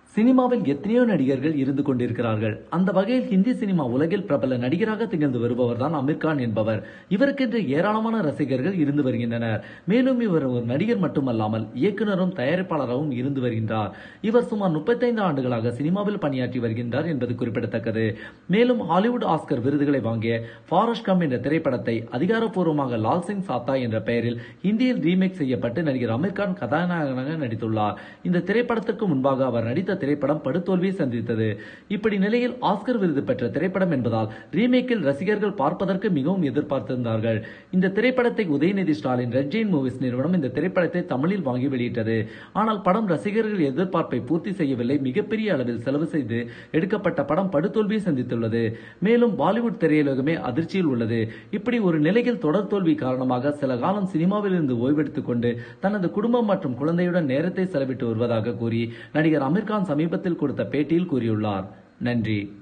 சினிமாவில் எத்தனையோ நடிகர்கள் இருந்து கொண்டிருக்கிறார்கள் அந்த வகையில் ஹிந்தி சினிமா உலகில் பிரபல நடிகராக திகழ்ந்து வருபவர் தான் அமீர் கான் என்பவர் இவருக்கென்று ஏராளமான ரசிகர்கள் இருந்து வருகின்றனர் மேலும் இவர் ஒரு நடிகர் மட்டுமல்லாமல் இயக்குனரும் தயாரிப்பாளராகவும் இருந்து வருகின்றார் இவர் சுமார் முப்பத்தைந்து ஆண்டுகளாக சினிமாவில் பணியாற்றி வருகின்றார் என்பது குறிப்பிடத்தக்கது மேலும் ஹாலிவுட் ஆஸ்கர் விருதுகளை வாங்கிய ஃபாரஸ்ட் கம் என்ற திரைப்படத்தை அதிகாரப்பூர்வமாக லால் சிங் சாத்தா என்ற பெயரில் ஹிந்தியில் ரீமேக் செய்யப்பட்டு நடிகர் அமீர் கான் கதாநாயகனாக நடித்துள்ளார் இந்த திரைப்படத்திற்கு முன்பாக அவர் நடித்த திரைப்படம் படுதோல்வியை சந்தித்தது இப்படி நிலையில் ஆஸ்கர் விருது பெற்ற திரைப்படம் என்பதால் ரீமேக்கில் ரசிகர்கள் பார்ப்பதற்கு மிகவும் எதிர்பார்த்திருந்தார்கள் இந்த திரைப்படத்தை உதயநிதி ஸ்டாலின் ரெட் ஜெயின் மூவிஸ் நிறுவனம் இந்த திரைப்படத்தை தமிழில் வாங்கி வெளியிட்டது ஆனால் படம் ரசிகர்கள் எதிர்பார்ப்பை பூர்த்தி செய்யவில்லை மிகப்பெரிய அளவில் செலவு செய்து எடுக்கப்பட்ட படம் படுதோல்வியை சந்தித்துள்ளது மேலும் பாலிவுட் திரையுலகமே அதிர்ச்சியில் உள்ளது இப்படி ஒரு நிலையில் தொடர் தோல்வி காரணமாக சில காலம் சினிமாவில் இருந்து ஓய்வெடுத்துக் கொண்டு தனது குடும்பம் மற்றும் குழந்தையுடன் நேரத்தை செலவிட்டு வருவதாக கூறி நடிகர் அமீர் கான் சமீபத்தில் கொடுத்த பேட்டியில் கூறியுள்ளார் நன்றி